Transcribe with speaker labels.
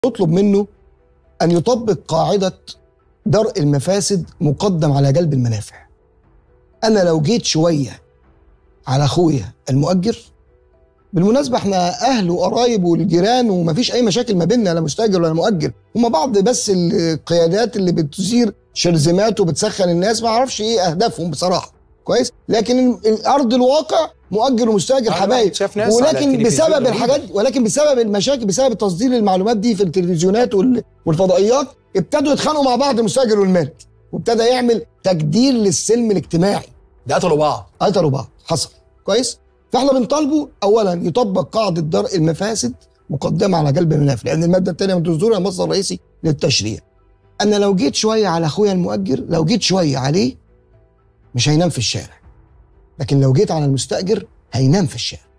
Speaker 1: نطلب منه ان يطبق قاعده درء المفاسد مقدم على جلب المنافع انا لو جيت شويه على اخويا المؤجر بالمناسبه احنا اهل وقرايب والجيران ومفيش اي مشاكل ما بيننا لا مستاجر ولا مؤجر هما بعض بس القيادات اللي بتثير شرذمات وبتسخن الناس ما اعرفش ايه اهدافهم بصراحه كويس لكن الارض الواقع مؤجر ومستاجر
Speaker 2: أنا
Speaker 1: حبايب
Speaker 2: شايف ناس على
Speaker 1: ولكن
Speaker 2: التلفزيون
Speaker 1: بسبب
Speaker 2: غريبة.
Speaker 1: الحاجات ولكن بسبب المشاكل بسبب تصدير المعلومات دي في التلفزيونات وال- والفضائيات ابتدوا يتخانقوا مع بعض المستاجر والمالك وابتدى يعمل تجدير للسلم الاجتماعي
Speaker 2: ده قتلوا بعض
Speaker 1: قتلوا بعض حصل كويس فاحنا بنطالبه اولا يطبق قاعده درء المفاسد مقدمه على جلب المنافع لان الماده الثانيه من الدستور هي المصدر الرئيسي للتشريع انا لو جيت شويه على اخويا المؤجر لو جيت شويه عليه مش هينام في الشارع لكن لو جيت على المستاجر هينام في الشارع